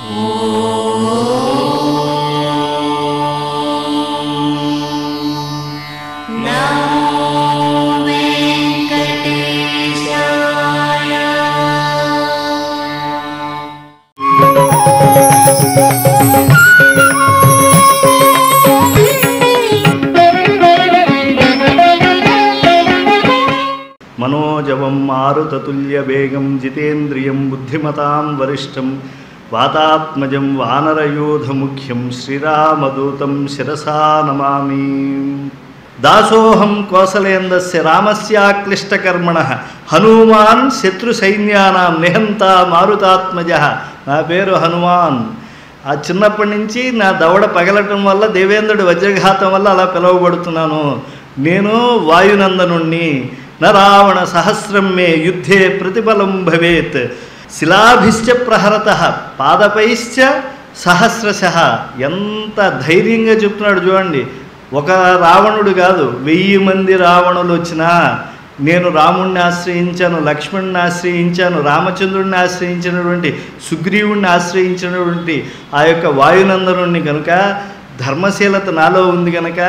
మనోజవం మారుతతుల్యవేగం జితేంద్రియం బుద్ధిమతాం వరిష్టం వాతాత్మజం వానరయూధముఖ్యం శ్రీరామదూతం శిరసా నమామి దాసోహం కోసలేందస్య రామస్యాక్లిష్టకర్మణ హనుమాన్ శత్రు సైన్యానాం నిహంత మారుతాత్మజ నా పేరు హనుమాన్ ఆ చిన్నప్పటి నుంచి నా దవడ పగలటం వల్ల దేవేంద్రుడి వజ్రఘాతం వల్ల అలా పిలువబడుతున్నాను నేను వాయునందనుణ్ణి న రావణ సహస్రం మే యుద్ధే ప్రతిఫలం భవేత్ శిలాభిశ్చ ప్రహరత పాదపైశ్చ సహస్రశ ఎంత ధైర్యంగా చెప్తున్నాడు చూడండి ఒక రావణుడు కాదు వెయ్యి మంది రావణులు వచ్చినా నేను రాముణ్ణి ఆశ్రయించాను లక్ష్మణ్ణి ఆశ్రయించాను రామచంద్రుడిని ఆశ్రయించినటువంటి సుగ్రీవుణ్ణి ఆశ్రయించినటువంటి ఆ యొక్క వాయునందనుణ్ణి కనుక ధర్మశీలత నాలో ఉంది కనుక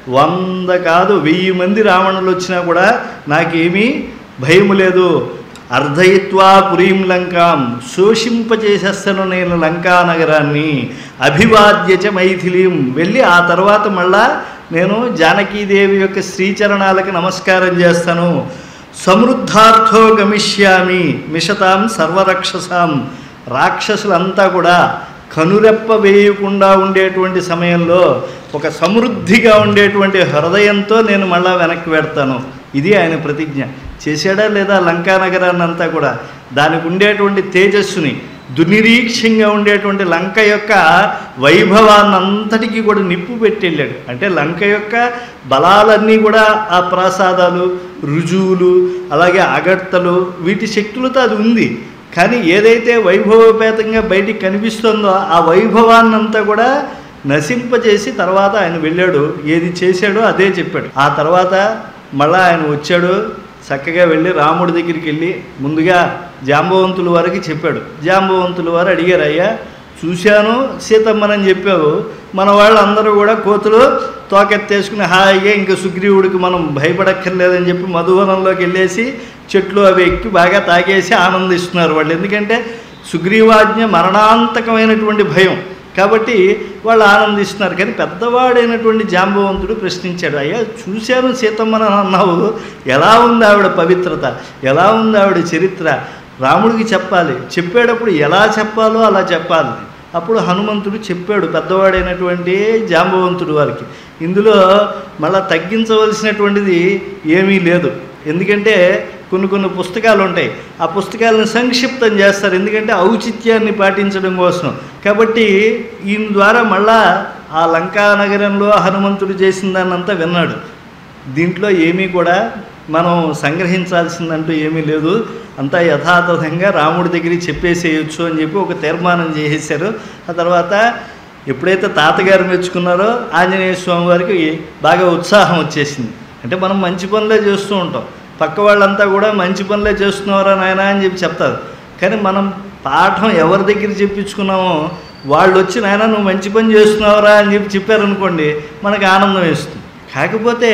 వంద కాదు వెయ్యి మంది రావణులు వచ్చినా కూడా నాకేమీ భయము లేదు అర్ధయిత్వా పురీం లంకాం శోషింపచేసేస్తాను నేను లంకా నగరాన్ని అభివాద్యచ మైథిలీం వెళ్ళి ఆ తర్వాత మళ్ళా నేను జానకీదేవి యొక్క శ్రీచరణాలకు నమస్కారం చేస్తాను సమృద్ధార్థో గమిష్యామి మిషతాం సర్వరక్షసాం రాక్షసులంతా కూడా కనురెప్ప వేయకుండా ఉండేటువంటి సమయంలో ఒక సమృద్ధిగా ఉండేటువంటి హృదయంతో నేను మళ్ళా వెనక్కి పెడతాను ఇది ఆయన ప్రతిజ్ఞ చేశాడా లేదా లంకా నగరాన్ని అంతా కూడా దానికి ఉండేటువంటి తేజస్సుని దుర్నిరీక్షంగా ఉండేటువంటి లంక యొక్క వైభవాన్ని అంతటికీ కూడా నిప్పు పెట్టి వెళ్ళాడు అంటే లంక యొక్క బలాలన్నీ కూడా ఆ ప్రాసాదాలు రుజువులు అలాగే అగడ్తలు వీటి శక్తులతో అది ఉంది కానీ ఏదైతే వైభవపేతంగా బయటికి కనిపిస్తుందో ఆ వైభవాన్నంతా కూడా నశింపజేసి తర్వాత ఆయన వెళ్ళాడు ఏది చేశాడో అదే చెప్పాడు ఆ తర్వాత మళ్ళా ఆయన వచ్చాడు చక్కగా వెళ్ళి రాముడి దగ్గరికి వెళ్ళి ముందుగా జాంబవంతుల వారికి చెప్పాడు జాంబవంతుల వారు అడిగారు అయ్యా చూశాను సీతమ్మనని చెప్పావు మన వాళ్ళందరూ కూడా కోతులు తోకెత్తేసుకుని హాయిగా ఇంకా సుగ్రీవుడికి మనం భయపడక్కర్లేదని చెప్పి మధువనంలోకి వెళ్ళేసి చెట్లు అవి ఎక్కి బాగా తాగేసి ఆనందిస్తున్నారు వాళ్ళు ఎందుకంటే సుగ్రీవాజ్ఞ మరణాంతకమైనటువంటి భయం కాబట్టి వాళ్ళు ఆనందిస్తున్నారు కానీ పెద్దవాడైనటువంటి జాంబవంతుడు ప్రశ్నించాడు అయ్యా చూశాను సీతమ్మని అన్నావు ఎలా ఉంది ఆవిడ పవిత్రత ఎలా ఉంది ఆవిడ చరిత్ర రాముడికి చెప్పాలి చెప్పేటప్పుడు ఎలా చెప్పాలో అలా చెప్పాలి అప్పుడు హనుమంతుడు చెప్పాడు పెద్దవాడైనటువంటి జాంబవంతుడు వారికి ఇందులో మళ్ళా తగ్గించవలసినటువంటిది ఏమీ లేదు ఎందుకంటే కొన్ని కొన్ని పుస్తకాలు ఉంటాయి ఆ పుస్తకాలను సంక్షిప్తం చేస్తారు ఎందుకంటే ఔచిత్యాన్ని పాటించడం కోసం కాబట్టి ఈయన ద్వారా మళ్ళా ఆ లంకా నగరంలో హనుమంతుడు చేసిన దాన్నంతా విన్నాడు దీంట్లో ఏమీ కూడా మనం సంగ్రహించాల్సిందంటూ ఏమీ లేదు అంతా యథాతథంగా రాముడి దగ్గరికి చెప్పేసేయచ్చు అని చెప్పి ఒక తీర్మానం చేసేసారు ఆ తర్వాత ఎప్పుడైతే తాతగారు మెచ్చుకున్నారో ఆంజనేయ స్వామి వారికి బాగా ఉత్సాహం వచ్చేసింది అంటే మనం మంచి పనులే చేస్తూ ఉంటాం పక్క వాళ్ళంతా కూడా మంచి పనులే చేస్తున్నారా నాయన అని చెప్పి చెప్తారు కానీ మనం పాఠం ఎవరి దగ్గర చెప్పించుకున్నామో వాళ్ళు వచ్చి నాయన నువ్వు మంచి పని చేస్తున్నావురా అని చెప్పి చెప్పారనుకోండి మనకు ఆనందం వేస్తుంది కాకపోతే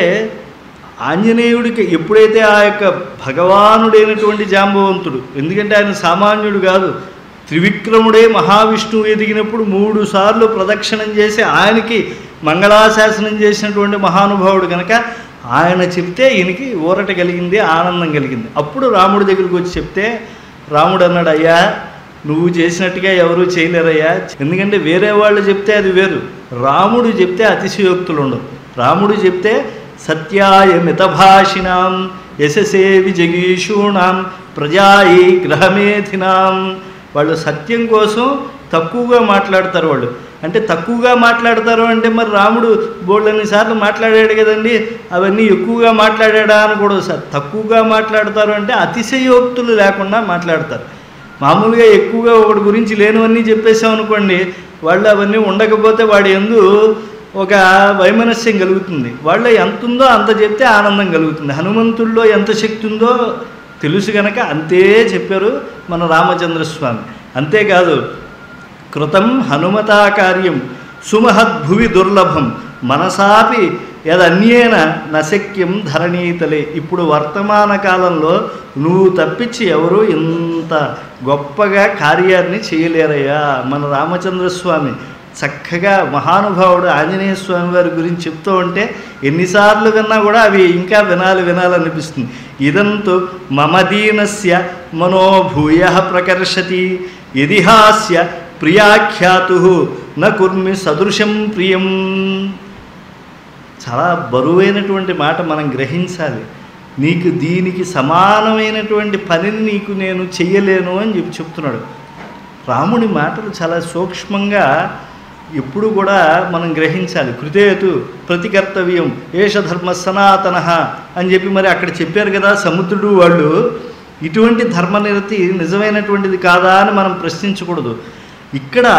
ఆంజనేయుడికి ఎప్పుడైతే ఆ యొక్క భగవానుడైనటువంటి జాంబవంతుడు ఎందుకంటే ఆయన సామాన్యుడు కాదు త్రివిక్రముడే మహావిష్ణువు ఎదిగినప్పుడు మూడు సార్లు ప్రదక్షిణం చేసి ఆయనకి మంగళాశాసనం చేసినటువంటి మహానుభావుడు కనుక ఆయన చెప్తే ఈయనకి ఊరట కలిగింది ఆనందం కలిగింది అప్పుడు రాముడి దగ్గరికి వచ్చి చెప్తే రాముడు అన్నాడు అయ్యా నువ్వు చేసినట్టుగా ఎవరూ చేయలేరయ్యా ఎందుకంటే వేరే వాళ్ళు చెప్తే అది వేరు రాముడు చెప్తే అతిశయోక్తులు ఉండవు రాముడు చెప్తే సత్యాయ మితభాషిణాం యశసే విజగీషూణాం ప్రజాయి గ్రహమేధినాం వాళ్ళు సత్యం కోసం తక్కువగా మాట్లాడతారు వాళ్ళు అంటే తక్కువగా మాట్లాడతారు అంటే మరి రాముడు బోళ్ళన్ని సార్లు మాట్లాడాడు కదండి అవన్నీ ఎక్కువగా మాట్లాడాడా అని కూడా సార్ తక్కువగా మాట్లాడతారు అంటే అతిశయోక్తులు లేకుండా మాట్లాడతారు మామూలుగా ఎక్కువగా ఒకటి గురించి లేనివన్నీ చెప్పేసాం అనుకోండి వాళ్ళు అవన్నీ ఉండకపోతే వాడి ఎందు ఒక వైమనస్యం కలుగుతుంది వాళ్ళు ఎంత ఉందో అంత చెప్తే ఆనందం కలుగుతుంది హనుమంతుల్లో ఎంత శక్తి ఉందో తెలుసు కనుక అంతే చెప్పారు మన రామచంద్ర స్వామి అంతేకాదు కృతం హనుమతా కార్యం సుమహద్భువి దుర్లభం మనసాపి యదన్యేన నశక్యం ధరణీతలే ఇప్పుడు వర్తమాన కాలంలో నువ్వు తప్పించి ఎవరు ఇంత గొప్పగా కార్యాన్ని చేయలేరయ్యా మన రామచంద్రస్వామి చక్కగా మహానుభావుడు ఆంజనేయ స్వామి వారి గురించి చెప్తూ ఉంటే ఎన్నిసార్లు విన్నా కూడా అవి ఇంకా వినాలి వినాలనిపిస్తుంది ఇదంతు మమదీనస్య మనోభూయ ప్రకర్షతి యదిహాస్య ప్రియాఖ్యాతు న కుర్మి సదృశం ప్రియం చాలా బరువైనటువంటి మాట మనం గ్రహించాలి నీకు దీనికి సమానమైనటువంటి పనిని నీకు నేను చెయ్యలేను అని చెప్పి చెప్తున్నాడు రాముడి మాటలు చాలా సూక్ష్మంగా ఎప్పుడు కూడా మనం గ్రహించాలి కృతేతు ప్రతికర్తవ్యం ఏష ధర్మ సనాతన అని చెప్పి మరి అక్కడ చెప్పారు కదా సముద్రుడు వాళ్ళు ఇటువంటి ధర్మనిరతి నిజమైనటువంటిది కాదా అని మనం ప్రశ్నించకూడదు ఇక్కడ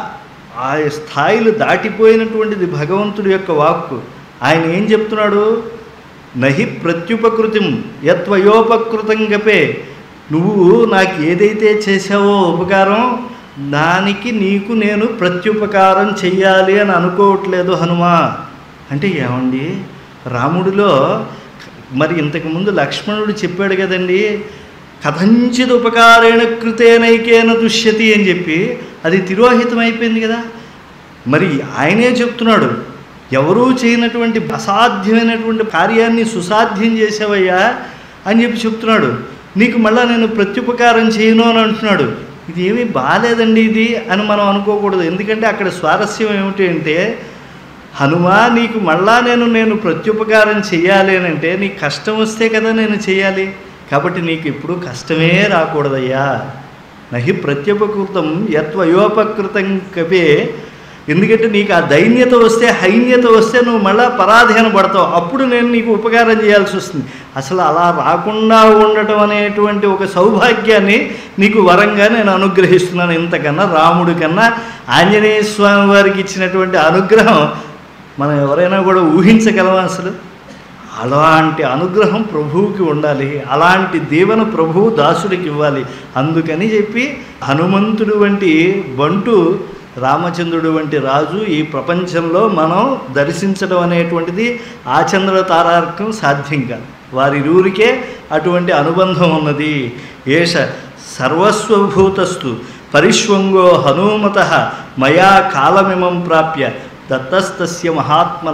ఆ స్థాయిలు దాటిపోయినటువంటిది భగవంతుడి యొక్క వాక్కు ఆయన ఏం చెప్తున్నాడు నహి ప్రత్యుపకృతిం యత్వయోపకృతం గపే నువ్వు నాకు ఏదైతే చేసావో ఉపకారం దానికి నీకు నేను ప్రత్యుపకారం చెయ్యాలి అని అనుకోవట్లేదు హనుమా అంటే ఏమండి రాముడిలో మరి ఇంతకుముందు లక్ష్మణుడు చెప్పాడు కదండి కథంచిత్ ఉపకారేణ కృతేనైకేన దుష్యతి అని చెప్పి అది తిరోహితం అయిపోయింది కదా మరి ఆయనే చెప్తున్నాడు ఎవరూ చేయనటువంటి అసాధ్యమైనటువంటి కార్యాన్ని సుసాధ్యం చేసావయ్యా అని చెప్పి చెప్తున్నాడు నీకు మళ్ళా నేను ప్రత్యుపకారం చేయను అని అంటున్నాడు ఇది ఏమీ బాగాలేదండి ఇది అని మనం అనుకోకూడదు ఎందుకంటే అక్కడ స్వారస్యం ఏమిటి అంటే హనుమా నీకు మళ్ళా నేను నేను ప్రత్యుపకారం చెయ్యాలి అని అంటే నీకు కష్టం వస్తే కదా నేను చేయాలి కాబట్టి నీకు ఇప్పుడు కష్టమే రాకూడదయ్యా నహి ప్రత్యుపకృతం యత్వయోపకృతం కపే ఎందుకంటే నీకు ఆ దైన్యత వస్తే హైన్యత వస్తే నువ్వు మళ్ళా పరాధీన పడతావు అప్పుడు నేను నీకు ఉపకారం చేయాల్సి వస్తుంది అసలు అలా రాకుండా ఉండటం అనేటువంటి ఒక సౌభాగ్యాన్ని నీకు వరంగా నేను అనుగ్రహిస్తున్నాను ఇంతకన్నా రాముడి కన్నా ఆంజనేయ స్వామి వారికి ఇచ్చినటువంటి అనుగ్రహం మనం ఎవరైనా కూడా ఊహించగలమా అసలు అలాంటి అనుగ్రహం ప్రభువుకి ఉండాలి అలాంటి దీవెన ప్రభువు దాసుడికి ఇవ్వాలి అందుకని చెప్పి హనుమంతుడు వంటి బంటు రామచంద్రుడు వంటి రాజు ఈ ప్రపంచంలో మనం దర్శించడం అనేటువంటిది ఆచంద్ర తారార్కం సాధ్యం కాదు వారిరువురికే అటువంటి అనుబంధం ఉన్నది ఏష సర్వస్వభూతస్తు పరిష్వంగో హనుమత మయా కాలమిమం ప్రాప్య దత్తస్తస్య మహాత్మన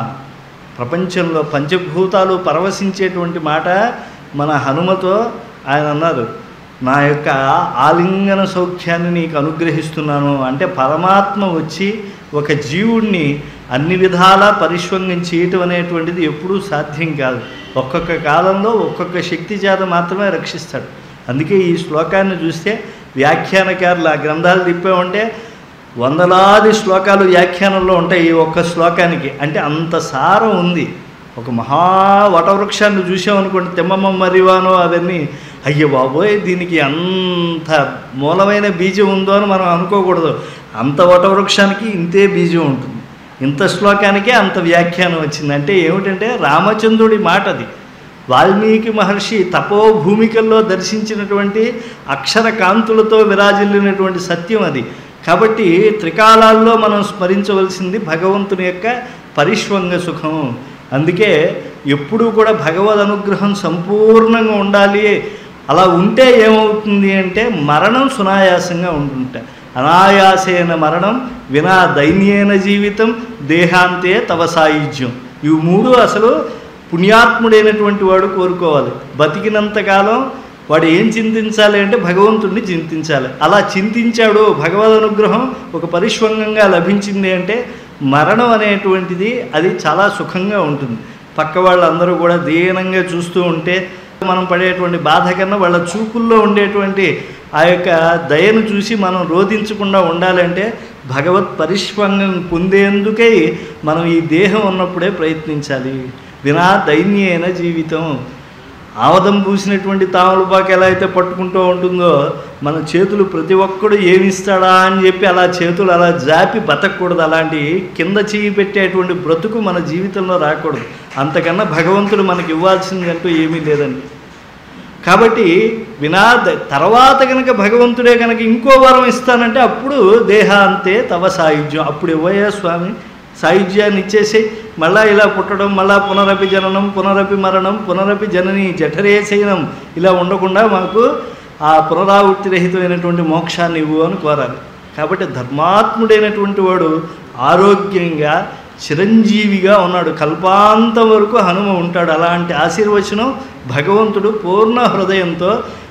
ప్రపంచంలో పంచభూతాలు పరవశించేటువంటి మాట మన హనుమతో ఆయన అన్నారు నా యొక్క ఆలింగన సౌఖ్యాన్ని నీకు అనుగ్రహిస్తున్నాను అంటే పరమాత్మ వచ్చి ఒక జీవుణ్ణి అన్ని విధాలా పరిష్వంగం చేయటం అనేటువంటిది ఎప్పుడూ సాధ్యం కాదు ఒక్కొక్క కాలంలో ఒక్కొక్క శక్తి చేత మాత్రమే రక్షిస్తాడు అందుకే ఈ శ్లోకాన్ని చూస్తే వ్యాఖ్యానకారులు ఆ గ్రంథాలు తిప్పామంటే వందలాది శ్లోకాలు వ్యాఖ్యానంలో ఉంటాయి ఈ ఒక్క శ్లోకానికి అంటే అంత సారం ఉంది ఒక మహా వటవృక్షాన్ని చూసామనుకోండి తెమ్మమ్మ మరివానో అవన్నీ అయ్యో బాబోయ్ దీనికి అంత మూలమైన బీజం ఉందో అని మనం అనుకోకూడదు అంత వటవృక్షానికి ఇంతే బీజం ఉంటుంది ఇంత శ్లోకానికే అంత వ్యాఖ్యానం వచ్చింది అంటే ఏమిటంటే రామచంద్రుడి మాట అది వాల్మీకి మహర్షి తపో భూమికల్లో దర్శించినటువంటి అక్షర కాంతులతో విరాజిల్లినటువంటి సత్యం అది కాబట్టి త్రికాలాల్లో మనం స్మరించవలసింది భగవంతుని యొక్క పరిష్వంగ సుఖం అందుకే ఎప్పుడూ కూడా భగవద్ అనుగ్రహం సంపూర్ణంగా ఉండాలి అలా ఉంటే ఏమవుతుంది అంటే మరణం సునాయాసంగా ఉంటుంట అనాయాసేన మరణం వినా దైన్యేన జీవితం దేహాంతే తవ సాయుధ్యం ఇవి మూడు అసలు పుణ్యాత్ముడైనటువంటి వాడు కోరుకోవాలి బతికినంతకాలం వాడు ఏం చింతించాలి అంటే భగవంతుడిని చింతించాలి అలా చింతించాడు భగవద్ అనుగ్రహం ఒక పరిష్వంగంగా లభించింది అంటే మరణం అనేటువంటిది అది చాలా సుఖంగా ఉంటుంది పక్క వాళ్ళందరూ కూడా దీనంగా చూస్తూ ఉంటే మనం పడేటువంటి బాధ కన్నా వాళ్ళ చూపుల్లో ఉండేటువంటి ఆ యొక్క దయను చూసి మనం రోధించకుండా ఉండాలంటే భగవత్ పరిష్వంగం పొందేందుకై మనం ఈ దేహం ఉన్నప్పుడే ప్రయత్నించాలి వినా దైన్యైన జీవితం ఆవదం పూసినటువంటి తామలపాకు ఎలా అయితే పట్టుకుంటూ ఉంటుందో మన చేతులు ప్రతి ఒక్కడు ఏమిస్తాడా అని చెప్పి అలా చేతులు అలా జాపి బతకూడదు అలాంటి కింద చేయి పెట్టేటువంటి బ్రతుకు మన జీవితంలో రాకూడదు అంతకన్నా భగవంతుడు మనకి ఇవ్వాల్సిందంటూ ఏమీ లేదండి కాబట్టి వినా తర్వాత కనుక భగవంతుడే కనుక ఇంకో వరం ఇస్తానంటే అప్పుడు దేహాంతే తవ సాయుధ్యం అప్పుడు ఇవ్వయా స్వామి సాయుధ్యాన్ని ఇచ్చేసి మళ్ళా ఇలా పుట్టడం మళ్ళా పునరపి జననం పునరపి మరణం పునరపి జనని జఠరే శయనం ఇలా ఉండకుండా మాకు ఆ పునరావృత్తి రహితమైనటువంటి మోక్షాన్ని ఇవ్వు అని కోరాలి కాబట్టి ధర్మాత్ముడైనటువంటి వాడు ఆరోగ్యంగా చిరంజీవిగా ఉన్నాడు కల్పాంతం వరకు హనుమ ఉంటాడు అలాంటి ఆశీర్వచనం భగవంతుడు పూర్ణ హృదయంతో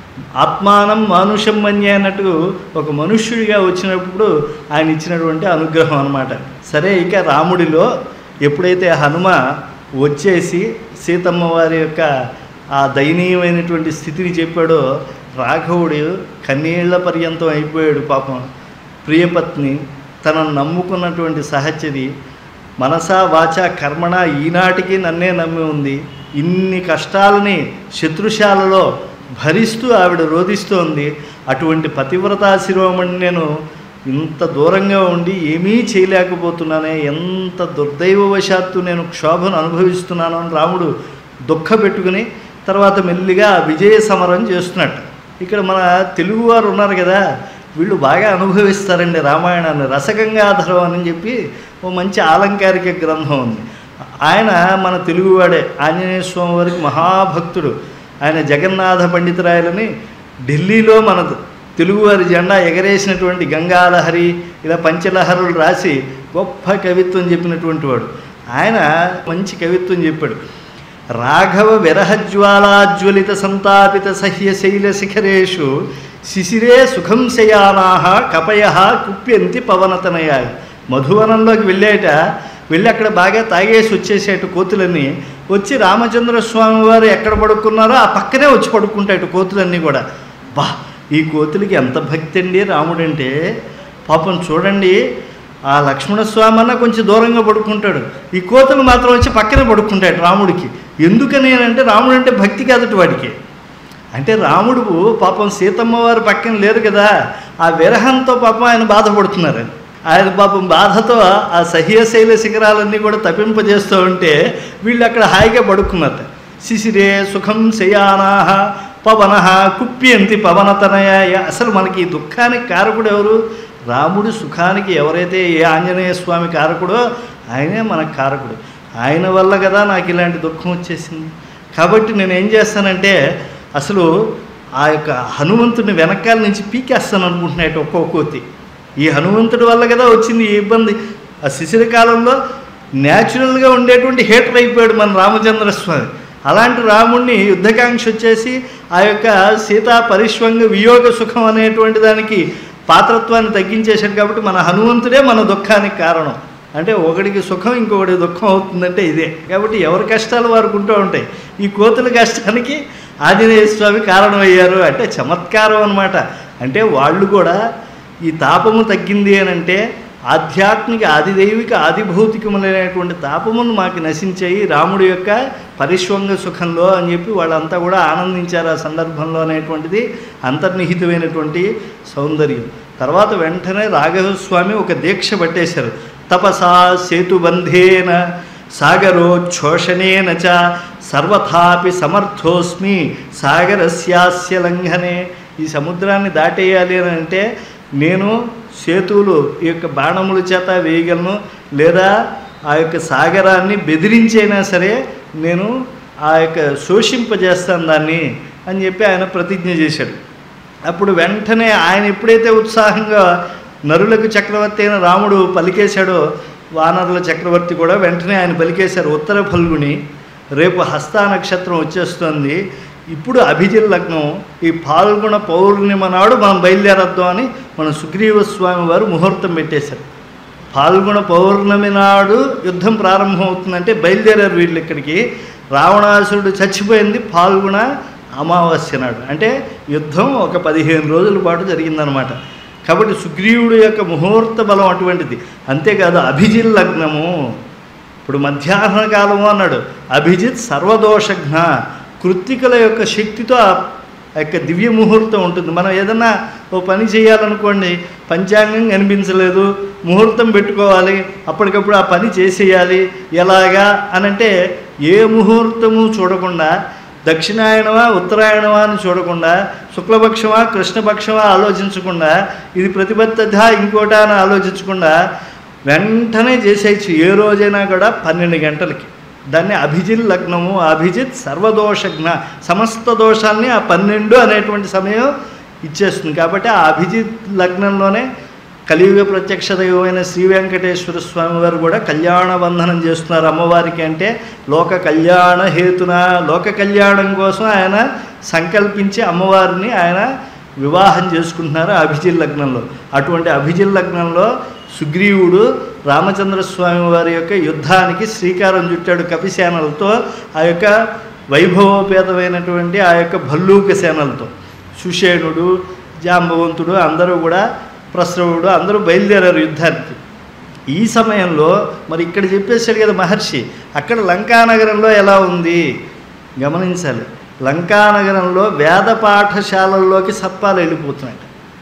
ఆత్మానం మానుషం మన్య అన్నట్టు ఒక మనుష్యుడిగా వచ్చినప్పుడు ఆయన ఇచ్చినటువంటి అనుగ్రహం అన్నమాట సరే ఇక రాముడిలో ఎప్పుడైతే హనుమ వచ్చేసి సీతమ్మ వారి యొక్క ఆ దయనీయమైనటువంటి స్థితిని చెప్పాడో రాఘవుడు కన్నీళ్ల పర్యంతం అయిపోయాడు పాపం ప్రియపత్ని తనను నమ్ముకున్నటువంటి సహచరి మనసా వాచ కర్మణ ఈనాటికి నన్నే నమ్మి ఉంది ఇన్ని కష్టాలని శత్రుశాలలో భరిస్తూ ఆవిడ రోధిస్తోంది అటువంటి పతివ్రతా శిరోమణి నేను ఇంత దూరంగా ఉండి ఏమీ చేయలేకపోతున్నానే ఎంత దుర్దైవవశాత్తు నేను క్షోభను అనుభవిస్తున్నాను అని రాముడు దుఃఖ పెట్టుకుని తర్వాత మెల్లిగా విజయ సమరం చేస్తున్నట్టు ఇక్కడ మన తెలుగువారు ఉన్నారు కదా వీళ్ళు బాగా అనుభవిస్తారండి రామాయణాన్ని రసగంగాధరం అని చెప్పి ఓ మంచి ఆలంకారిక గ్రంథం ఉంది ఆయన మన తెలుగువాడే ఆంజనేయ స్వామి వారికి మహాభక్తుడు ఆయన జగన్నాథ పండితురాయలని ఢిల్లీలో మన తెలుగువారి జెండా ఎగరేసినటువంటి గంగాలహరి ఇలా పంచలహరులు రాసి గొప్ప కవిత్వం చెప్పినటువంటి వాడు ఆయన మంచి కవిత్వం చెప్పాడు రాఘవ విరహజ్వాలాజ్వలిత సంతాపిత సహ్యశైల శిఖరేషు శిశిరే సుఖం శయానాహ కపయ కుప్యంతి పవనతనయాయి మధువనంలోకి వెళ్ళేట వెళ్ళి అక్కడ బాగా తాగేసి వచ్చేసేట కోతులన్నీ వచ్చి రామచంద్ర స్వామి వారు ఎక్కడ పడుకున్నారో ఆ పక్కనే వచ్చి పడుకుంటాయట కోతులన్నీ కూడా బా ఈ కోతులకి ఎంత భక్తి అండి రాముడంటే పాపం చూడండి ఆ లక్ష్మణస్వామి అన్న కొంచెం దూరంగా పడుకుంటాడు ఈ కోతలు మాత్రం వచ్చి పక్కనే పడుకుంటాడు రాముడికి ఎందుకని అంటే రాముడు అంటే భక్తి కాదట వాడికి అంటే రాముడు పాపం సీతమ్మ వారు పక్కన లేరు కదా ఆ విరహంతో పాపం ఆయన బాధపడుతున్నారు ఆయన పాపం బాధతో ఆ సహ్యశైల శిఖరాలన్నీ కూడా తప్పింపజేస్తూ ఉంటే వీళ్ళు అక్కడ హాయిగా పడుకున్నారు శిశిరే సుఖం శయానాహ పవన కుప్యంతి పవనతనయ అసలు మనకి ఈ దుఃఖానికి కారకుడు ఎవరు రాముడి సుఖానికి ఎవరైతే ఏ ఆంజనేయ స్వామి కారకుడో ఆయనే మనకు కారకుడు ఆయన వల్ల కదా నాకు ఇలాంటి దుఃఖం వచ్చేసింది కాబట్టి నేను ఏం చేస్తానంటే అసలు ఆ యొక్క హనుమంతుడిని వెనకాల నుంచి పీకేస్తాను అనుకుంటున్నాయట ఒక్కో కోతి ఈ హనుమంతుడి వల్ల కదా వచ్చింది ఈ ఇబ్బంది ఆ శిశిర కాలంలో న్యాచురల్గా ఉండేటువంటి హేటర్ అయిపోయాడు మన రామచంద్ర స్వామి అలాంటి రాముణ్ణి యుద్ధకాంక్ష వచ్చేసి ఆ యొక్క సీతా పరిష్వంగ వియోగ సుఖం అనేటువంటి దానికి పాత్రత్వాన్ని తగ్గించేశాడు కాబట్టి మన హనుమంతుడే మన దుఃఖానికి కారణం అంటే ఒకడికి సుఖం ఇంకొకటి దుఃఖం అవుతుందంటే ఇదే కాబట్టి ఎవరి కష్టాలు వారికి ఉంటూ ఉంటాయి ఈ కోతుల కష్టానికి ఆంజనేయ స్వామి కారణమయ్యారు అంటే చమత్కారం అనమాట అంటే వాళ్ళు కూడా ఈ తాపము తగ్గింది అని అంటే ఆధ్యాత్మిక ఆదిదైవిక ఆదిభౌతికములైనటువంటి తాపమును మాకు నశించాయి రాముడి యొక్క పరిష్వంగ సుఖంలో అని చెప్పి వాళ్ళంతా కూడా ఆనందించారు ఆ సందర్భంలో అనేటువంటిది అంతర్నిహితమైనటువంటి సౌందర్యం తర్వాత వెంటనే రాఘవస్వామి ఒక దీక్ష పట్టేశారు తపసా సేతుబంధేన సాగరోచ్ఛోషణేన చ సర్వథాపి సమర్థోస్మి సాగరస్యాస్య లంఘనే ఈ సముద్రాన్ని దాటేయాలి అని అంటే నేను సేతువులు ఈ యొక్క బాణముల చేత వేయగలను లేదా ఆ యొక్క సాగరాన్ని బెదిరించైనా సరే నేను ఆ యొక్క శోషింపజేస్తాను దాన్ని అని చెప్పి ఆయన ప్రతిజ్ఞ చేశాడు అప్పుడు వెంటనే ఆయన ఎప్పుడైతే ఉత్సాహంగా నరులకు చక్రవర్తి అయిన రాముడు పలికేశాడో వానరుల చక్రవర్తి కూడా వెంటనే ఆయన పలికేశారు ఉత్తర ఫల్గుని రేపు హస్తా నక్షత్రం వచ్చేస్తుంది ఇప్పుడు అభిజిత్ లగ్నం ఈ పాల్గొన పౌర్ణిమ నాడు మనం బయలుదేరద్దాం అని మన సుగ్రీవ స్వామి వారు ముహూర్తం పెట్టేశారు పాల్గొన పౌర్ణమి నాడు యుద్ధం ప్రారంభం అవుతుందంటే బయలుదేరారు వీళ్ళు ఇక్కడికి రావణాసురుడు చచ్చిపోయింది పాల్గొన అమావాస్య నాడు అంటే యుద్ధం ఒక పదిహేను రోజుల పాటు జరిగిందనమాట కాబట్టి సుగ్రీవుడు యొక్క ముహూర్త బలం అటువంటిది అంతేకాదు అభిజిత్ లగ్నము ఇప్పుడు మధ్యాహ్న కాలము అన్నాడు అభిజిత్ సర్వదోషఘ్న కృత్తికల యొక్క శక్తితో ఆ యొక్క దివ్య ముహూర్తం ఉంటుంది మనం ఏదన్నా ఓ పని చేయాలనుకోండి పంచాంగం కనిపించలేదు ముహూర్తం పెట్టుకోవాలి అప్పటికప్పుడు ఆ పని చేసేయాలి ఎలాగా అనంటే ఏ ముహూర్తము చూడకుండా దక్షిణాయనమా ఉత్తరాయణమా అని చూడకుండా శుక్లపక్షమా కృష్ణపక్షమా ఆలోచించకుండా ఇది ప్రతిబద్ధత ఇంకోటా అని ఆలోచించకుండా వెంటనే చేసేయచ్చు ఏ రోజైనా కూడా పన్నెండు గంటలకి దాన్ని అభిజిత్ లగ్నము అభిజిత్ సర్వదోషజ్ఞ సమస్త దోషాల్ని ఆ పన్నెండు అనేటువంటి సమయం ఇచ్చేస్తుంది కాబట్టి ఆ అభిజిత్ లగ్నంలోనే కలియుగ ప్రత్యక్ష దైవమైన శ్రీ వెంకటేశ్వర స్వామి వారు కూడా కళ్యాణ బంధనం చేస్తున్నారు అమ్మవారికి అంటే లోక కళ్యాణ హేతున లోక కళ్యాణం కోసం ఆయన సంకల్పించి అమ్మవారిని ఆయన వివాహం చేసుకుంటున్నారు ఆ అభిజిత్ లగ్నంలో అటువంటి అభిజిత్ లగ్నంలో సుగ్రీవుడు రామచంద్ర స్వామి వారి యొక్క యుద్ధానికి శ్రీకారం చుట్టాడు కపిసేనలతో ఆ యొక్క వైభవోపేతమైనటువంటి ఆ యొక్క భల్లూక సేనలతో సుషేణుడు జాంబవంతుడు అందరూ కూడా ప్రస్రవుడు అందరూ బయలుదేరారు యుద్ధానికి ఈ సమయంలో మరి ఇక్కడ చెప్పేశాడు కదా మహర్షి అక్కడ లంకానగరంలో ఎలా ఉంది గమనించాలి లంకానగరంలో వేద పాఠశాలల్లోకి సర్పాలు వెళ్ళిపోతున్నాయి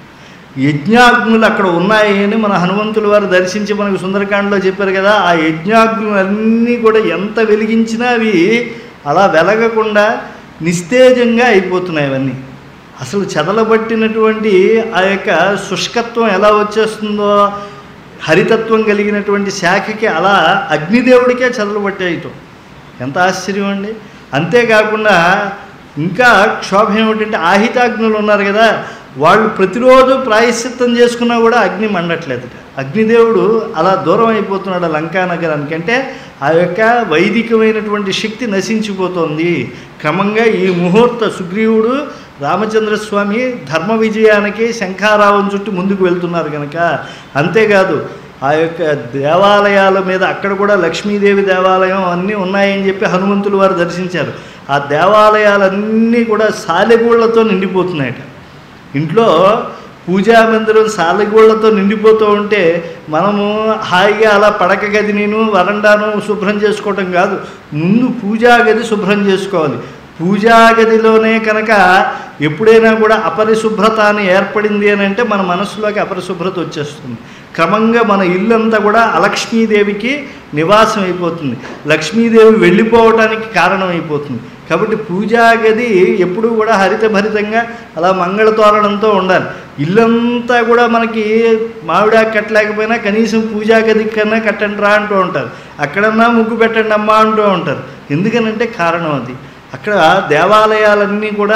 యజ్ఞాగ్నులు అక్కడ ఉన్నాయి అని మన హనుమంతుల వారు దర్శించి మనకు సుందరకాండలో చెప్పారు కదా ఆ యజ్ఞాగ్నులు అన్నీ కూడా ఎంత వెలిగించినా అవి అలా వెలగకుండా నిస్తేజంగా అయిపోతున్నాయి అవన్నీ అసలు చెదలబట్టినటువంటి ఆ యొక్క శుష్కత్వం ఎలా వచ్చేస్తుందో హరితత్వం కలిగినటువంటి శాఖకి అలా అగ్నిదేవుడికే చెదలబట్టేయటం ఎంత ఆశ్చర్యం అండి అంతేకాకుండా ఇంకా క్షోభం ఏమిటంటే ఆహితాగ్నులు ఉన్నారు కదా వాళ్ళు ప్రతిరోజు ప్రాయశ్చిత్తం చేసుకున్నా కూడా అగ్ని మండట్లేదట అగ్నిదేవుడు అలా దూరం అయిపోతున్నాడు ఆ లంకా నగరానికి అంటే ఆ యొక్క వైదికమైనటువంటి శక్తి నశించిపోతోంది క్రమంగా ఈ ముహూర్త సుగ్రీవుడు రామచంద్రస్వామి ధర్మ విజయానికి శంఖారావం చుట్టూ ముందుకు వెళ్తున్నారు కనుక అంతేకాదు ఆ యొక్క దేవాలయాల మీద అక్కడ కూడా లక్ష్మీదేవి దేవాలయం అన్నీ ఉన్నాయని చెప్పి హనుమంతులు వారు దర్శించారు ఆ దేవాలయాలన్నీ కూడా సాలెగూళ్ళతో నిండిపోతున్నాయట ఇంట్లో పూజా మందిరం సాలెగూళ్ళతో నిండిపోతూ ఉంటే మనము హాయిగా అలా పడక గది నేను వరండాను శుభ్రం చేసుకోవటం కాదు ముందు పూజా గది శుభ్రం చేసుకోవాలి పూజా గదిలోనే కనుక ఎప్పుడైనా కూడా అపరిశుభ్రత అని ఏర్పడింది అని అంటే మన మనసులోకి అపరిశుభ్రత వచ్చేస్తుంది క్రమంగా మన ఇల్లంతా కూడా అలక్ష్మీదేవికి నివాసం అయిపోతుంది లక్ష్మీదేవి వెళ్ళిపోవటానికి కారణం అయిపోతుంది కాబట్టి పూజా గది ఎప్పుడూ కూడా హరితభరితంగా అలా మంగళతోరణంతో ఉండాలి ఇల్లంతా కూడా మనకి మామిడా కట్టలేకపోయినా కనీసం పూజా గది కన్నా కట్టండి రా అంటూ ఉంటారు అక్కడన్నా ముగ్గు పెట్టండి అమ్మా అంటూ ఉంటారు ఎందుకనంటే కారణం అది అక్కడ దేవాలయాలన్నీ కూడా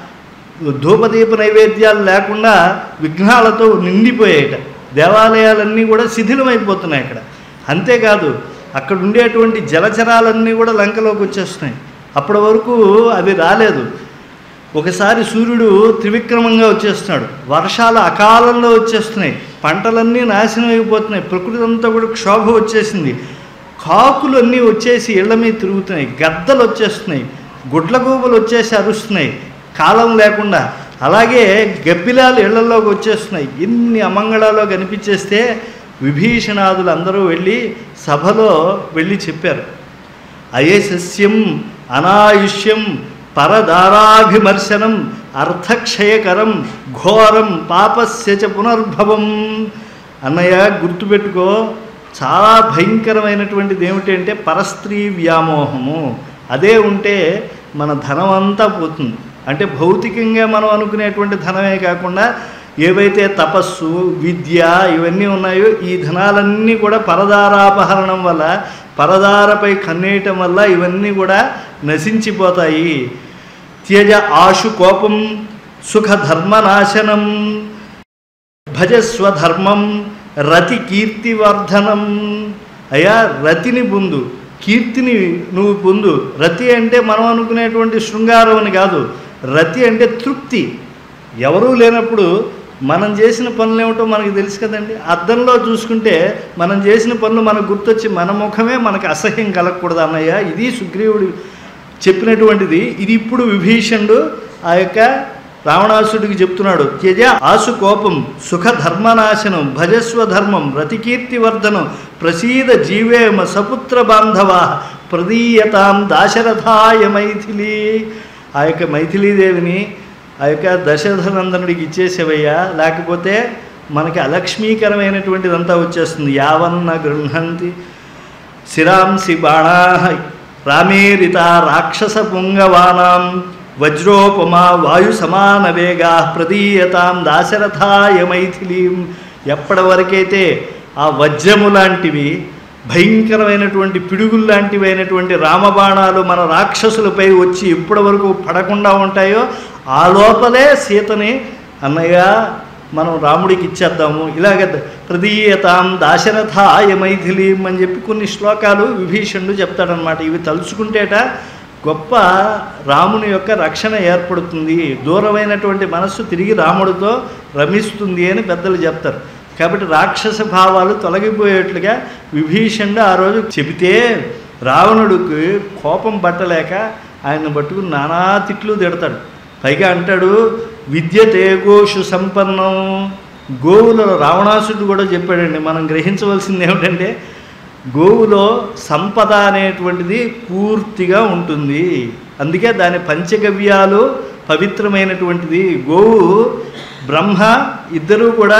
ధూపదీప నైవేద్యాలు లేకుండా విఘ్నాలతో నిండిపోయాయట దేవాలయాలన్నీ కూడా శిథిలమైపోతున్నాయి అక్కడ అంతేకాదు అక్కడ ఉండేటువంటి జలచరాలన్నీ కూడా లంకలోకి వచ్చేస్తున్నాయి అప్పటి వరకు అవి రాలేదు ఒకసారి సూర్యుడు త్రివిక్రమంగా వచ్చేస్తున్నాడు వర్షాలు అకాలంలో వచ్చేస్తున్నాయి పంటలన్నీ నాశనం అయిపోతున్నాయి ప్రకృతి అంతా కూడా క్షోభ వచ్చేసింది కాకులు అన్నీ వచ్చేసి ఇళ్ల మీద తిరుగుతున్నాయి గద్దలు వచ్చేస్తున్నాయి గుడ్లగూబలు వచ్చేసి అరుస్తున్నాయి కాలం లేకుండా అలాగే గబ్బిలాలు ఇళ్లలోకి వచ్చేస్తున్నాయి ఎన్ని అమంగళాలో కనిపించేస్తే విభీషణాదులు అందరూ వెళ్ళి సభలో వెళ్ళి చెప్పారు అయశస్యం అనాయుష్యం పరదారాభిమర్శనం అర్థక్షయకరం ఘోరం పాపస్య చ పునర్భవం అన్నయ్య గుర్తుపెట్టుకో చాలా భయంకరమైనటువంటిది ఏమిటంటే పరస్త్రీ వ్యామోహము అదే ఉంటే మన ధనం అంతా పోతుంది అంటే భౌతికంగా మనం అనుకునేటువంటి ధనమే కాకుండా ఏవైతే తపస్సు విద్య ఇవన్నీ ఉన్నాయో ఈ ధనాలన్నీ కూడా పరదారాపహరణం వల్ల పరదారపై కన్నేయటం వల్ల ఇవన్నీ కూడా నశించిపోతాయి త్యజ ఆశు కోపం సుఖ ధర్మనాశనం భజస్వ ధర్మం రతి కీర్తివర్ధనం అయ్యా రతిని పొందు కీర్తిని నువ్వు పొందు రతి అంటే మనం అనుకునేటువంటి శృంగారం అని కాదు రతి అంటే తృప్తి ఎవరూ లేనప్పుడు మనం చేసిన పనులు ఏమిటో మనకు తెలుసు కదండి అద్దంలో చూసుకుంటే మనం చేసిన పనులు మనకు గుర్తొచ్చి మన ముఖమే మనకు అసహ్యం కలగకూడదు అన్నయ్య ఇది సుగ్రీవుడు చెప్పినటువంటిది ఇది ఇప్పుడు విభీషణుడు ఆ యొక్క రావణాసుడికి చెప్తున్నాడు త్యజ ఆసు కోపం సుఖ ధర్మనాశనం భజస్వ ధర్మం రతికీర్తివర్ధనం ప్రసీద జీవేమ సపుత్ర బాంధవ ప్రదీయతాం దాశరథాయ మైథిలి ఆ యొక్క మైథిలీదేవిని ఆ యొక్క దశరథనందనుడికి ఇచ్చేసేవయ్యా లేకపోతే మనకి అలక్ష్మీకరమైనటువంటిదంతా వచ్చేస్తుంది యావన్న గృహంతి శిరాంసి బాణా రామేరిత రాక్షస పుంగవానాం వజ్రోపమా వాయు సమాన వేగా ప్రదీయతాం దాశరథాయ మైథిలీం ఎప్పటి వరకైతే ఆ వజ్రము లాంటివి భయంకరమైనటువంటి పిడుగులు లాంటివి అయినటువంటి రామబాణాలు మన రాక్షసులపై వచ్చి ఇప్పటి వరకు పడకుండా ఉంటాయో ఆ లోపలే సీతని అన్నయ్య మనం రాముడికి ఇచ్చేద్దాము ఇలాగ ప్రదీయతాం దాశరథాయ మైథిలీం అని చెప్పి కొన్ని శ్లోకాలు విభీషణుడు చెప్తాడనమాట ఇవి తలుచుకుంటేట గొప్ప రాముని యొక్క రక్షణ ఏర్పడుతుంది దూరమైనటువంటి మనస్సు తిరిగి రాముడితో రమిస్తుంది అని పెద్దలు చెప్తారు కాబట్టి రాక్షస భావాలు తొలగిపోయేట్లుగా విభీషణుడు ఆ రోజు చెబితే రావణుడికి కోపం పట్టలేక ఆయన పట్టుకుని నానా తిట్లు తిడతాడు పైగా అంటాడు విద్యతే గోషు సంపన్నం గోవులలో రావణాసుడు కూడా చెప్పాడండి మనం గ్రహించవలసింది ఏమిటంటే గోవులో సంపద అనేటువంటిది పూర్తిగా ఉంటుంది అందుకే దాని పంచగవ్యాలు పవిత్రమైనటువంటిది గోవు బ్రహ్మ ఇద్దరూ కూడా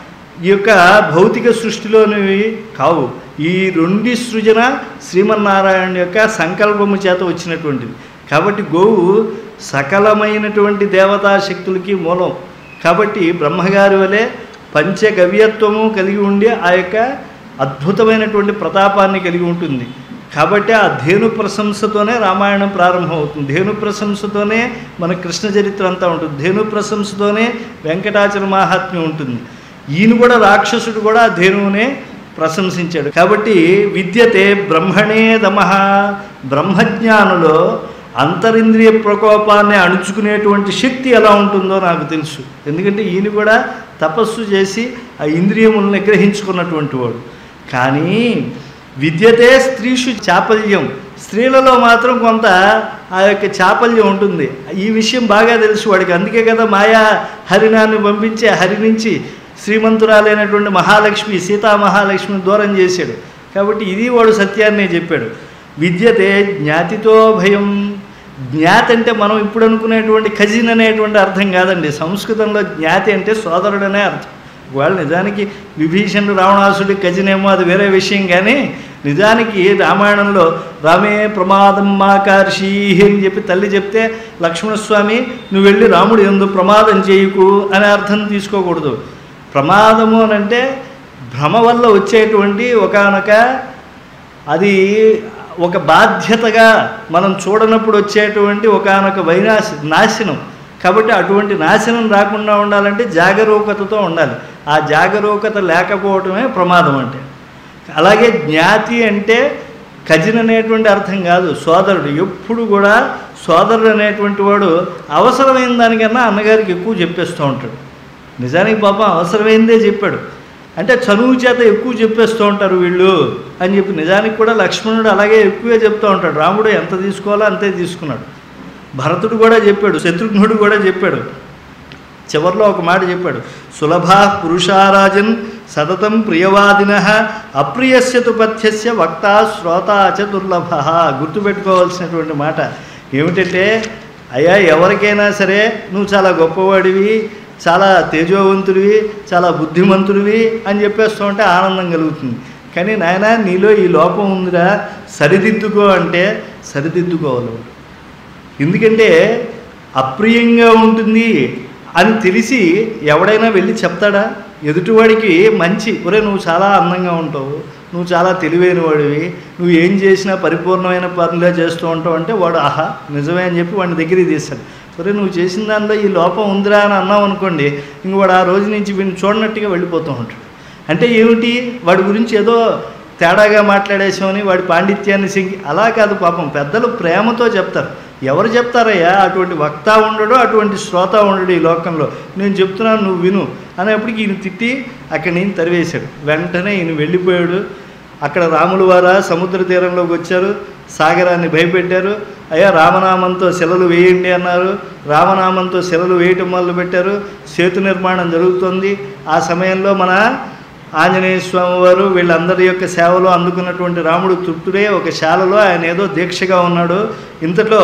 ఈ యొక్క భౌతిక సృష్టిలోనివి కావు ఈ రెండి సృజన శ్రీమన్నారాయణ యొక్క సంకల్పము చేత వచ్చినటువంటిది కాబట్టి గోవు సకలమైనటువంటి దేవతా శక్తులకి మూలం కాబట్టి బ్రహ్మగారి వలె పంచగవ్యత్వము కలిగి ఉండి ఆ యొక్క అద్భుతమైనటువంటి ప్రతాపాన్ని కలిగి ఉంటుంది కాబట్టి ఆ ధేను ప్రశంసతోనే రామాయణం ప్రారంభమవుతుంది ధేను ప్రశంసతోనే మన కృష్ణ చరిత్ర అంతా ఉంటుంది ధేను ప్రశంసతోనే వెంకటాచల మహాత్మ్యం ఉంటుంది ఈయన కూడా రాక్షసుడు కూడా ఆ ధేనువునే ప్రశంసించాడు కాబట్టి విద్యతే బ్రహ్మణే దమః బ్రహ్మజ్ఞానులో అంతరింద్రియ ప్రకోపాన్ని అణుచుకునేటువంటి శక్తి ఎలా ఉంటుందో నాకు తెలుసు ఎందుకంటే ఈయన కూడా తపస్సు చేసి ఆ ఇంద్రియములను నిగ్రహించుకున్నటువంటి వాడు కానీ విద్యతే స్త్రీషు చాపల్యం స్త్రీలలో మాత్రం కొంత ఆ యొక్క చాపల్యం ఉంటుంది ఈ విషయం బాగా తెలుసు వాడికి అందుకే కదా మాయా హరిణాన్ని పంపించి ఆ హరి నుంచి శ్రీమంతురాలైనటువంటి మహాలక్ష్మి సీతా మహాలక్ష్మిని దూరం చేశాడు కాబట్టి ఇది వాడు సత్యాన్నే చెప్పాడు విద్యతే జ్ఞాతితో భయం జ్ఞాతి అంటే మనం ఇప్పుడు అనుకునేటువంటి ఖజిన్ అనేటువంటి అర్థం కాదండి సంస్కృతంలో జ్ఞాతి అంటే సోదరుడనే అర్థం వాళ్ళు నిజానికి విభీషణుడు రావణాసుడి కజినేమో అది వేరే విషయం కానీ నిజానికి రామాయణంలో రామే ప్రమాదం మాకార్షి అని చెప్పి తల్లి చెప్తే లక్ష్మణస్వామి నువ్వు వెళ్ళి రాముడు ఎందు ప్రమాదం చేయకు అనే అర్థం తీసుకోకూడదు ప్రమాదము అని అంటే భ్రమ వల్ల వచ్చేటువంటి ఒకనొక అది ఒక బాధ్యతగా మనం చూడనప్పుడు వచ్చేటువంటి ఒకనొక వైనాశ నాశనం కాబట్టి అటువంటి నాశనం రాకుండా ఉండాలంటే జాగరూకతతో ఉండాలి ఆ జాగరూకత లేకపోవటమే ప్రమాదం అంటే అలాగే జ్ఞాతి అంటే కజిన్ అనేటువంటి అర్థం కాదు సోదరుడు ఎప్పుడు కూడా సోదరుడు అనేటువంటి వాడు అవసరమైన దానికన్నా అన్నగారికి ఎక్కువ చెప్పేస్తూ ఉంటాడు నిజానికి పాపం అవసరమైందే చెప్పాడు అంటే చనువు చేత ఎక్కువ చెప్పేస్తూ ఉంటారు వీళ్ళు అని చెప్పి నిజానికి కూడా లక్ష్మణుడు అలాగే ఎక్కువే చెప్తూ ఉంటాడు రాముడు ఎంత తీసుకోవాలో అంతే తీసుకున్నాడు భరతుడు కూడా చెప్పాడు శత్రుఘ్నుడు కూడా చెప్పాడు చివరిలో ఒక మాట చెప్పాడు సులభ పురుషారాజన్ సతతం ప్రియవాదిన అప్రియస్య పథ్యస్య వక్త శ్రోత చ దుర్లభ గుర్తుపెట్టుకోవాల్సినటువంటి మాట ఏమిటంటే అయ్యా ఎవరికైనా సరే నువ్వు చాలా గొప్పవాడివి చాలా తేజోవంతుడివి చాలా బుద్ధిమంతుడివి అని చెప్పేస్తూ ఉంటే ఆనందం కలుగుతుంది కానీ నాయన నీలో ఈ లోపం ఉందిరా సరిదిద్దుకో అంటే సరిదిద్దుకోవాలి వాడు. ఎందుకంటే అప్రియంగా ఉంటుంది అని తెలిసి ఎవడైనా వెళ్ళి చెప్తాడా ఎదుటివాడికి మంచి ఒరే నువ్వు చాలా అందంగా ఉంటావు నువ్వు చాలా తెలివైన వాడివి నువ్వు ఏం చేసినా పరిపూర్ణమైన పనులే చేస్తూ ఉంటావు అంటే వాడు ఆహా నిజమే అని చెప్పి వాడిని దగ్గరికి తీస్తాడు ఒరే నువ్వు చేసిన దానిలో ఈ లోపం ఉందిరా అని అన్నావు అనుకోండి ఇంక వాడు ఆ రోజు నుంచి వీడిని చూడనట్టుగా వెళ్ళిపోతూ ఉంటాడు అంటే ఏమిటి వాడి గురించి ఏదో తేడాగా మాట్లాడేసామని వాడి పాండిత్యాన్ని సింగి అలా కాదు పాపం పెద్దలు ప్రేమతో చెప్తారు ఎవరు చెప్తారయ్యా అటువంటి వక్త ఉండడు అటువంటి శ్రోత ఉండడు ఈ లోకంలో నేను చెప్తున్నాను నువ్వు విను అనేప్పటికి ఈయన తిట్టి అక్కడి నుంచి తరివేశాడు వెంటనే ఈయన వెళ్ళిపోయాడు అక్కడ రాములు వార సముద్ర తీరంలోకి వచ్చారు సాగరాన్ని భయపెట్టారు అయ్యా రామనామంతో శిలలు వేయండి అన్నారు రామనామంతో శిలలు వేయటం మొదలుపెట్టారు సేతు నిర్మాణం జరుగుతుంది ఆ సమయంలో మన ఆంజనేయ స్వామి వారు వీళ్ళందరి యొక్క సేవలో అందుకున్నటువంటి రాముడు తృప్తుడే ఒక శాలలో ఆయన ఏదో దీక్షగా ఉన్నాడు ఇంతలో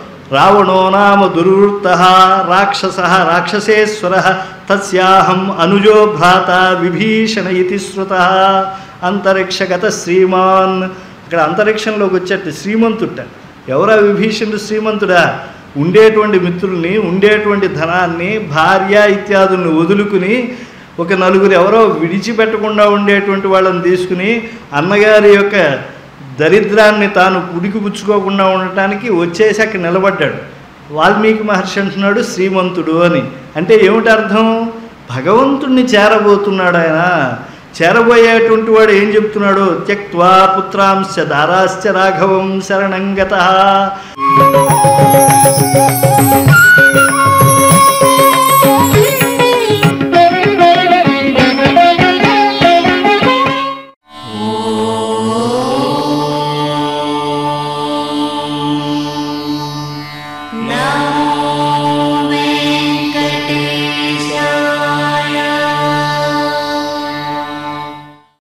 రావణో నామ దుర్వృత్త రాక్షస రాక్షసేశ్వర తస్యాహం అనుజో భ్రాత విభీషణ ఇతి శ్రుత అంతరిక్షగత శ్రీమాన్ అక్కడ అంతరిక్షంలోకి వచ్చేట శ్రీమంతుట ఎవరా విభీషణుడు శ్రీమంతుడా ఉండేటువంటి మిత్రుల్ని ఉండేటువంటి ధనాన్ని భార్య ఇత్యాదుల్ని వదులుకుని ఒక నలుగురు ఎవరో విడిచిపెట్టకుండా ఉండేటువంటి వాళ్ళని తీసుకుని అన్నగారి యొక్క దరిద్రాన్ని తాను పుడికిపుచ్చుకోకుండా ఉండటానికి వచ్చేసి అక్కడ నిలబడ్డాడు వాల్మీకి మహర్షి అంటున్నాడు శ్రీమంతుడు అని అంటే ఏమిటి అర్థం భగవంతుణ్ణి చేరబోతున్నాడు ఆయన చేరబోయేటువంటి వాడు ఏం చెప్తున్నాడు త్యక్వా పుత్రాంశ దారాశ్చ రాఘవం శరణంగత